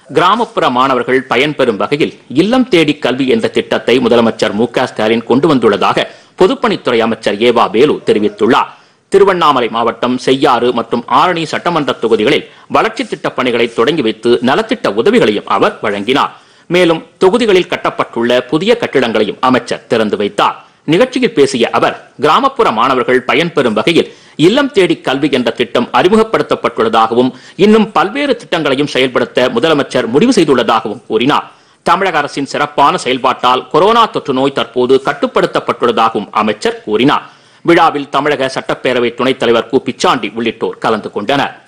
கிராமப்புற மாணவர்கள் பயன்பெறும் வகையில் இல்லம் தேடி கல்வி என்ற திட்டத்தை முதலமைச்சர் மு க ஸ்டாலின் கொண்டு வந்துள்ளதாக பொதுப்பணித்துறை அமைச்சர் ஏவா வேலு தெரிவித்துள்ளார் திருவண்ணாமலை மாவட்டம் செய்யாறு மற்றும் ஆரணி சட்டமன்ற தொகுதிகளில் வளர்ச்சித் திட்டப் பணிகளை தொடங்கி வைத்து நலத்திட்ட உதவிகளையும் அவர் வழங்கினார் மேலும் தொகுதிகளில் கட்டப்பட்டுள்ள புதிய கட்டிடங்களையும் அமைச்சர் திறந்து வைத்தார் நிகழ்ச்சியில் பேசிய அவர் கிராமப்புற மாணவர்கள் பயன்பெறும் வகையில் இல்லம் தேடி கல்வி என்ற திட்டம் அறிமுகப்படுத்தப்பட்டுள்ளதாகவும் இன்னும் பல்வேறு திட்டங்களையும் செயல்படுத்த முதலமைச்சர் முடிவு செய்துள்ளதாகவும் கூறினார் தமிழக அரசின் சிறப்பான செயல்பாட்டால் கொரோனா தொற்று நோய் தற்போது கட்டுப்படுத்தப்பட்டுள்ளதாகவும் அமைச்சர் கூறினார் விழாவில் தமிழக சட்டப்பேரவை துணைத் தலைவர் கு பிச்சாண்டி உள்ளிட்டோர் கலந்து கொண்டனர்